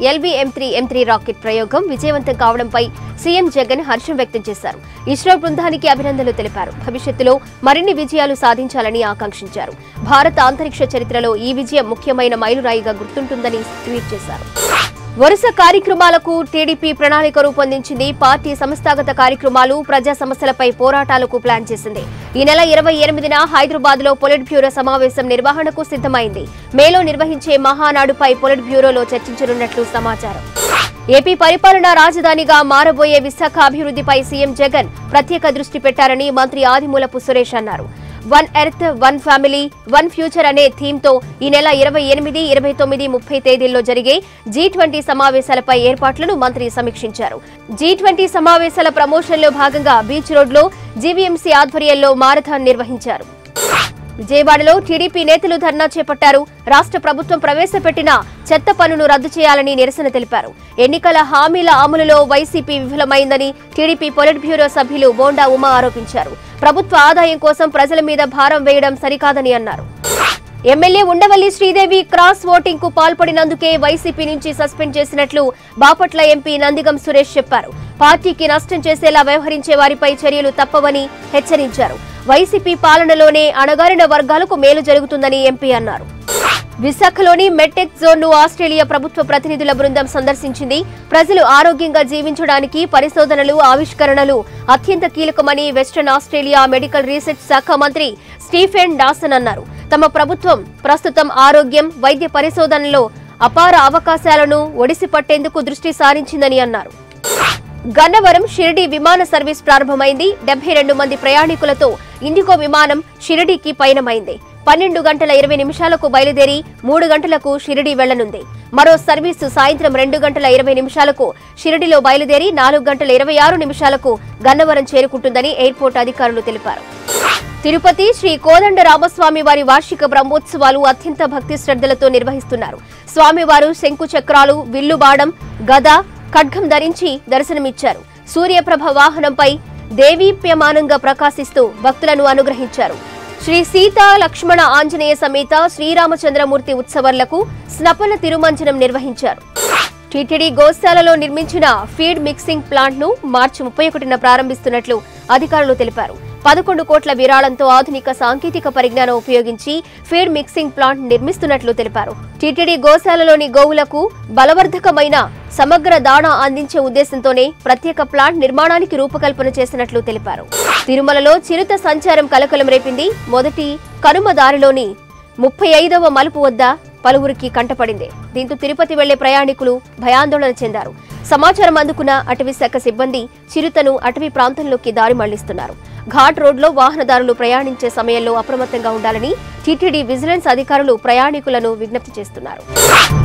LV M three M three rocket ప్రయోగం విజయవంతం కావడంపై CM Jagan హర్షం వ్యక్తం చేశారు ఇస్రో బృందానికి అభినందనలు తెలిపారు భవిష్యత్తులో మరిన్ని విజయాలు సాధించాలని ఆకాంక్షించారు భారత అంతరిక్ష చరిత్రలో ఈ విజయం ముఖ్యమైన మైలురాయిగా గుర్తుంటుందని ట్వీట్ చేశారు వరుస కార్యక్రమాలకు టీడీపీ ప్రణాళిక రూపొందించింది పార్టీ సంస్థాగత కార్యక్రమాలు ప్రజా సమస్యలపై పోరాటాలకు ప్లాన్ చేసింది ఈ నెల ఇరవై ఎనిమిదిన హైదరాబాద్ లో పొలిట్ బ్యూరో సమావేశం నిర్వహణకు సిద్ధమైంది మేలో నిర్వహించే మహానాడుపై పొలిట్ బ్యూరోలో చర్చించనున్నట్లు సమాచారం ఏపీ పరిపాలనా రాజధానిగా మారబోయే విశాఖ అభివృద్ధిపై సీఎం జగన్ ప్రత్యేక దృష్టి పెట్టారని మంత్రి ఆదిమూలపు సురేష్ అన్నారు one earth one family one future అనే థీమ్ తో ఈ నెల ఇరవై ఎనిమిది ఇరవై తొమ్మిది ముప్పై తేదీల్లో జరిగే జీ ట్వంటీ సమావేశాలపై ఏర్పాట్లను మంత్రి సమీక్షించారు జీ ట్వంటీ సమావేశాల ప్రమోషన్లో భాగంగా బీచ్ రోడ్లో జీవీఎంసీ ఆధ్వర్యంలో మారథాన్ నిర్వహించారు విజయవాడలో టీడీపీ నేతలు ధర్నా చేపట్టారు రాష్ట్ర ప్రభుత్వం ప్రవేశపెట్టిన చెత్త పన్నును రద్దు చేయాలని నిరసన తెలిపారు ఎన్నికల హామీల అమలులో వైసీపీ విఫలమైందని టీడీపీ పొలిట్ బ్యూరో సభ్యులు బోండా ఉమా ఆరోపించారు ప్రభుత్వ ఆదాయం కోసం ప్రజల మీద భారం వేయడం సరికాదని అన్నారు MLA Undavalli Sridevi cross voting కు పాల్పడినందుకే వైసీపీ నుంచి సస్పెండ్ చేసినట్లు బాపట్ల ఎంపీ నందిగం సురేష్ చెప్పారు పార్టీకి నష్టం చేసేలా వ్యవహరించే వారిపై చర్యలు తప్పవని హెచ్చరించారు వైసీపీ పాలనలోనే అణగారిన వర్గాలకు మేలు జరుగుతుందని ఎంపీ అన్నారు విశాఖలోని మెట్టెక్ జోన్ ను ఆస్ట్రేలియా ప్రభుత్వ ప్రతినిధుల బృందం సందర్శించింది ప్రజలు ఆరోగ్యంగా జీవించడానికి పరిశోధనలు ఆవిష్కరణలు అత్యంత కీలకమని వెస్టర్న్ ఆస్ట్రేలియా మెడికల్ రీసెర్చ్ శాఖ మంత్రి స్టీఫెన్ డాసన్ అన్నారు తమ ప్రభుత్వం ప్రస్తుతం ఆరోగ్యం వైద్య పరిశోధనలో అపార అవకాశాలను ఒడిసి పట్టేందుకు దృష్టి సారించిందని అన్నారు గన్నవరం షిరిడి విమాన సర్వీస్ ప్రారంభమైంది డెబ్బై రెండు మంది ప్రయాణికులతో ఇండిగో విమానం షిరిడీకి పయనమైంది పన్నెండు గంటల ఇరవై నిమిషాలకు బయలుదేరి మూడు గంటలకు షిరిడి వెళ్లనుంది మరో సర్వీసు సాయంత్రం రెండు గంటల ఇరవై నిమిషాలకు షిరిడిలో బయలుదేరి నాలుగు గంటల ఇరవై ఆరు నిమిషాలకు గన్నవరం చేరుకుంటుందని ఎయిర్పోర్ట్ అధికారులు తెలిపారు తిరుపతి శ్రీ కోదండ రామస్వామి వారి వార్షిక బ్రహ్మోత్సవాలు అత్యంత భక్తి శ్రద్ధలతో నిర్వహిస్తున్నారు స్వామివారు శంకు చక్రాలు విల్లుబాణం గద ఖడ్గం ధరించి దర్శనమిచ్చారు సూర్యప్రభ వాహనంపై దేవీప్యమానంగా ప్రకాశిస్తూ భక్తులను అనుగ్రహించారు శ్రీ సీతా లక్ష్మణ ఆంజనేయ సమేత శ్రీరామచంద్రమూర్తి ఉత్సవాలకు స్నపన తిరుమంజనం నిర్వహించారు టీటీడీ గోశాలలో నిర్మించిన ఫీడ్ మిక్సింగ్ ప్లాంట్ ను మార్చి ముప్పై ఒకటిన ప్రారంభిస్తున్నట్లు అధికారులు తెలిపారు పదకొండు కోట్ల విరాళంతో ఆధునిక సాంకేతిక పరిజ్ఞానం ఉపయోగించి ఫీడ్ మిక్సింగ్ ప్లాంట్ నిర్మిస్తున్నట్లు తెలిపారు టీటీడీ గోశాలలోని గోవులకు బలవర్ధకమైన సమగ్ర దాణా అందించే ఉద్దేశంతోనే ప్రత్యేక ప్లాంట్ నిర్మాణానికి రూపకల్పన చేసినట్లు తెలిపారు తిరుమలలో చిరుత సంచారం కలకలం రేపింది మొదటి కనుమ దారిలోని ముప్పై ఐదవ మలుపు వద్ద పలువురికి కంటపడింది దీంతో తిరుపతి వెళ్లే ప్రయాణికులు భయాందోళన చెందారు సమాచారం అందుకున్న అటవీ శాఖ సిబ్బంది చిరుతను అటవీ ప్రాంతంలోకి దారి మళ్లిస్తున్నారు ఘాట్ రోడ్లో వాహనదారులు ప్రయాణించే సమయంలో అప్రమత్తంగా ఉండాలని టీటీడీ విజిలెన్స్ అధికారులు ప్రయాణికులను విజ్ఞప్తి చేస్తున్నారు